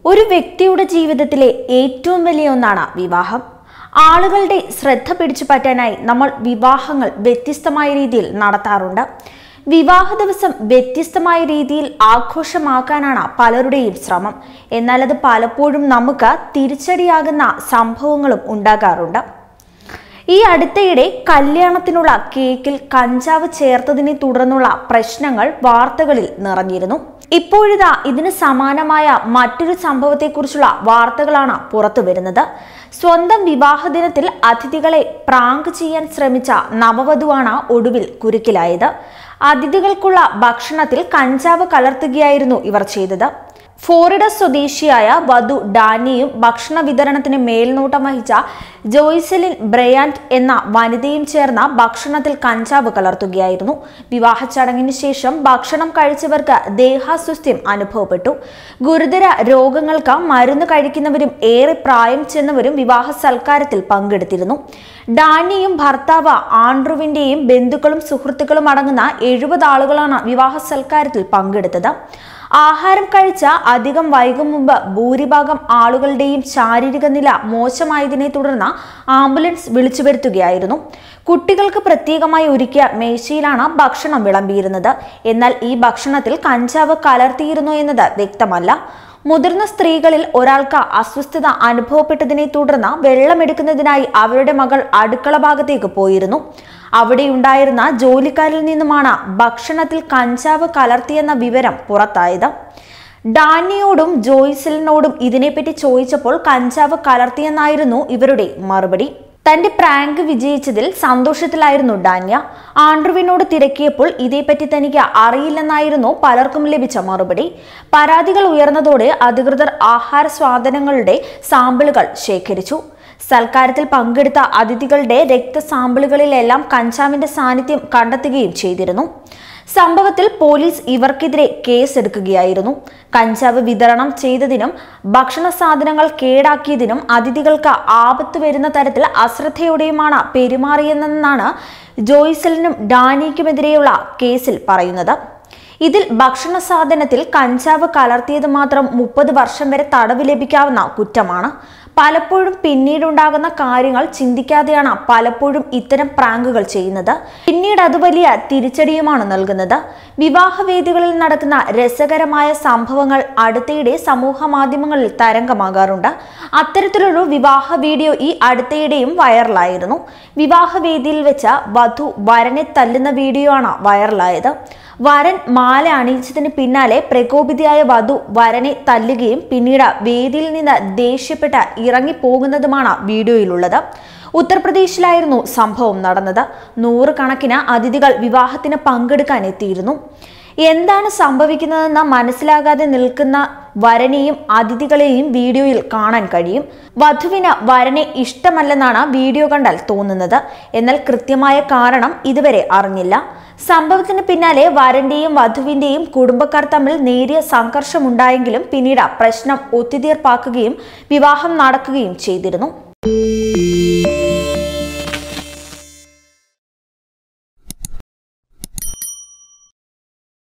ഒരു വ്യക്തിയുടെ ജീവിതത്തിലെ ഏറ്റവും വലിയ ഒന്നാണ് വിവാഹം ആളുകളുടെ ശ്രദ്ധ പിടിച്ചു പറ്റാനായി നമ്മൾ വിവാഹങ്ങൾ വ്യത്യസ്തമായ രീതിയിൽ നടത്താറുണ്ട് വിവാഹ ദിവസം വ്യത്യസ്തമായ രീതിയിൽ ആഘോഷമാക്കാനാണ് പലരുടെയും ശ്രമം എന്നാൽ അത് പലപ്പോഴും നമുക്ക് തിരിച്ചടിയാകുന്ന സംഭവങ്ങളും ഉണ്ടാകാറുണ്ട് ഈ അടുത്തയിടെ കല്യാണത്തിനുള്ള കേക്കിൽ കഞ്ചാവ് ചേർത്തതിനെ തുടർന്നുള്ള പ്രശ്നങ്ങൾ വാർത്തകളിൽ നിറഞ്ഞിരുന്നു ഇപ്പോഴിതാ ഇതിന് സമാനമായ മറ്റൊരു സംഭവത്തെക്കുറിച്ചുള്ള വാർത്തകളാണ് പുറത്തു വരുന്നത് സ്വന്തം വിവാഹ ദിനത്തിൽ അതിഥികളെ പ്രാങ്ക് ചെയ്യാൻ ശ്രമിച്ച നവവധുവാണ് ഒടുവിൽ കുരുക്കിലായത് അതിഥികൾക്കുള്ള ഭക്ഷണത്തിൽ കഞ്ചാവ് കലർത്തുകയായിരുന്നു ഇവർ ചെയ്തത് ഫ്ലോറിഡ സ്വദേശിയായ വധു ഡാനിയും ഭക്ഷണ വിതരണത്തിന് മേൽനോട്ടം വഹിച്ച ജോയ്സലിൻ ബ്രയാൻഡ് എന്ന വനിതയും ചേർന്ന ഭക്ഷണത്തിൽ കഞ്ചാവ് കലർത്തുകയായിരുന്നു വിവാഹ ചടങ്ങിന് ശേഷം ഭക്ഷണം കഴിച്ചവർക്ക് ദേഹാസ്വസ്ഥ്യം അനുഭവപ്പെട്ടു ഗുരുതര രോഗങ്ങൾക്ക് മരുന്ന് കഴിക്കുന്നവരും ഏറെ പ്രായം ചെന്നവരും വിവാഹ സൽക്കാരത്തിൽ പങ്കെടുത്തിരുന്നു ഡാനിയും ഭർത്താവ് ആൻഡ്രുവിന്റെയും ബന്ധുക്കളും സുഹൃത്തുക്കളും അടങ്ങുന്ന എഴുപത് ആളുകളാണ് വിവാഹ സൽക്കാരത്തിൽ പങ്കെടുത്തത് ആഹാരം കഴിച്ച അധികം വൈകും മുമ്പ് ഭൂരിഭാഗം ആളുകളുടെയും ശാരീരിക നില മോശമായതിനെ തുടർന്ന് ആംബുലൻസ് വിളിച്ചു വരുത്തുകയായിരുന്നു കുട്ടികൾക്ക് പ്രത്യേകമായി ഒരുക്കിയ മേശയിലാണ് ഭക്ഷണം വിളമ്പിയിരുന്നത് എന്നാൽ ഈ ഭക്ഷണത്തിൽ കഞ്ചാവ് കലർത്തിയിരുന്നു എന്നത് വ്യക്തമല്ല മുതിർന്ന സ്ത്രീകളിൽ ഒരാൾക്ക് അസ്വസ്ഥത അനുഭവപ്പെട്ടതിനെ തുടർന്ന് വെള്ളമെടുക്കുന്നതിനായി അവരുടെ മകൾ അടുക്കള ഭാഗത്തേക്ക് പോയിരുന്നു അവിടെയുണ്ടായിരുന്ന ജോലിക്കാരിൽ നിന്നുമാണ് ഭക്ഷണത്തിൽ കഞ്ചാവ് കലർത്തിയെന്ന വിവരം പുറത്തായത് ഡാനിയോടും ജോയ്സലിനോടും ഇതിനെപ്പറ്റി ചോദിച്ചപ്പോൾ കഞ്ചാവ് കലർത്തിയെന്നായിരുന്നു ഇവരുടെ മറുപടി തന്റെ പ്രാങ്ക് വിജയിച്ചതിൽ സന്തോഷത്തിലായിരുന്നു ഡാന്യ ആൻഡ്രുവിനോട് തിരക്കിയപ്പോൾ ഇതേപ്പറ്റി തനിക്ക് അറിയില്ലെന്നായിരുന്നു പലർക്കും ലഭിച്ച മറുപടി പരാതികൾ ഉയർന്നതോടെ അധികൃതർ ആഹാര സ്വാദനങ്ങളുടെ സാമ്പിളുകൾ ശേഖരിച്ചു സൽക്കാരത്തിൽ പങ്കെടുത്ത അതിഥികളുടെ രക്തസാമ്പിളുകളിലെല്ലാം കഞ്ചാവിന്റെ സാന്നിധ്യം കണ്ടെത്തുകയും ചെയ്തിരുന്നു സംഭവത്തിൽ പോലീസ് ഇവർക്കെതിരെ കേസെടുക്കുകയായിരുന്നു കഞ്ചാവ് വിതരണം ചെയ്തതിനും ഭക്ഷണ സാധനങ്ങൾ കേടാക്കിയതിനും അതിഥികൾക്ക് ആപത്ത് വരുന്ന തരത്തിൽ അശ്രദ്ധയോടെയുമാണ് പെരുമാറിയതെന്നാണ് ജോയ്സലിനും ഡാനിക്കുമെതിരെയുള്ള കേസിൽ പറയുന്നത് ഇതിൽ ഭക്ഷണ സാധനത്തിൽ കഞ്ചാവ് കലർത്തിയത് മാത്രം മുപ്പത് വർഷം വരെ തടവ് ലഭിക്കാവുന്ന കുറ്റമാണ് പലപ്പോഴും പിന്നീടുണ്ടാകുന്ന കാര്യങ്ങൾ ചിന്തിക്കാതെയാണ് പലപ്പോഴും ഇത്തരം പ്രാങ്കുകൾ ചെയ്യുന്നത് പിന്നീട് അത് വലിയ തിരിച്ചടിയുമാണ് നൽകുന്നത് വിവാഹവേദികളിൽ നടക്കുന്ന രസകരമായ സംഭവങ്ങൾ അടുത്തയിടെ സമൂഹ മാധ്യമങ്ങളിൽ തരംഗമാകാറുണ്ട് അത്തരത്തിലൊരു വിവാഹ വീഡിയോ ഈ അടുത്തയിടെയും വൈറലായിരുന്നു വിവാഹവേദിയിൽ വെച്ച വധു വരനെ തല്ലുന്ന വീഡിയോ ആണ് വൈറലായത് വരൻ മാല അണിയിച്ചതിന് പിന്നാലെ പ്രകോപിതയായ വധു വരനെ തല്ലുകയും പിന്നീട് വേദിയിൽ നിന്ന് ദേഷ്യപ്പെട്ട് ഇറങ്ങിപ്പോകുന്നതുമാണ് വീഡിയോയിലുള്ളത് ഉത്തർപ്രദേശിലായിരുന്നു സംഭവം നടന്നത് നൂറുകണക്കിന് അതിഥികൾ വിവാഹത്തിന് പങ്കെടുക്കാൻ എത്തിയിരുന്നു എന്താണ് സംഭവിക്കുന്നതെന്ന് മനസ്സിലാകാതെ നിൽക്കുന്ന വരനെയും അതിഥികളെയും വീഡിയോയിൽ കാണാൻ കഴിയും വധുവിന് വരനെ ഇഷ്ടമല്ലെന്നാണ് വീഡിയോ കണ്ടാൽ തോന്നുന്നത് എന്നാൽ കൃത്യമായ കാരണം ഇതുവരെ അറിഞ്ഞില്ല സംഭവത്തിന് പിന്നാലെ വരന്റെയും വധുവിന്റെയും കുടുംബക്കാർ തമ്മിൽ നേരിയ സംഘർഷമുണ്ടായെങ്കിലും പിന്നീട് പ്രശ്നം ഒത്തുതീർപ്പാക്കുകയും വിവാഹം നടക്കുകയും ചെയ്തിരുന്നു